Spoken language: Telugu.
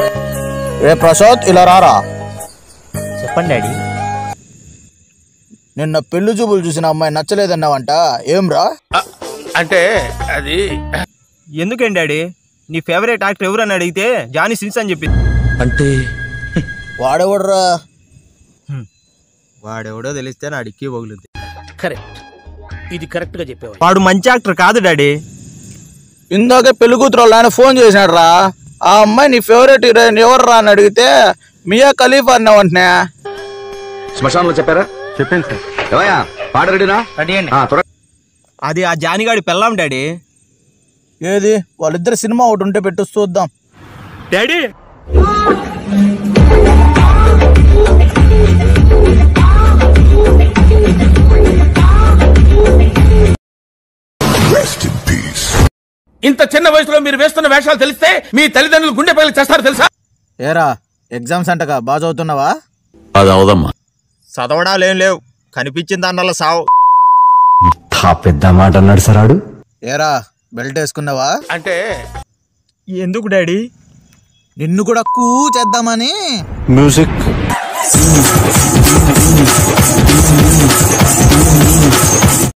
రే ప్రసాద్ ఇలా రారా చెప్పండి డాడీ నిన్న పెళ్లి చూపులు చూసిన అమ్మాయి నచ్చలేదన్నావంట ఏం రా అంటే అది ఎందుకేంటి డాడీ నీ ఫేవరెట్ యాక్టర్ ఎవరని అడిగితే జానీ సిన్స్ అని చెప్పింది అంటే వాడెవడరా వాడెవడో తెలిస్తే నా అడిక్కి పగులుద్ది కరెక్ట్ ఇది కరెక్ట్ గా చెప్పేవాడు వాడు మంచి యాక్టర్ కాదు డాడీ ఇందాకే పెళ్లి కూతురు వాళ్ళ ఆయన ఫోన్ చేశాడు రా ఆ అమ్మాయి నీ ఫేవరెట్ హీరోయిన్ ఎవరు రా అని అడిగితే మియా ఖలీఫా అన్నావంటున్నా శ్మశానంలో చెప్పారా చెప్పాను సార్ ఏవయ్యా పాట రెడీనా రెడీ అండి ఆ, త్వరగా అది ఆ జానిగాడి పెళ్ళాం డాడీ ఏది వాళ్ళిద్దరు సినిమా ఒకటి ఉంటే పెట్టు చూద్దాం డాడీ ఇంత చిన్న వయసులో మీరు వేస్తున్న వేషాలు తెలిస్తే మీ తల్లిదండ్రులు గుండె పగిలి చేస్తారు తెలుసా ఏరా ఎగ్జామ్స్ అంటగా బాగా చదువుతున్నావా అది అవదమ్మా చదవడాలు ఏం లేవు కనిపించిన దానివల్ల సావు ఆ పెద్ద మాట అన్నాడు సరాడు ఏరా బెల్ట్ వేసుకున్నావా అంటే ఎందుకు డాడీ నిన్ను కూడా కూ చేద్దామని మ్యూజిక్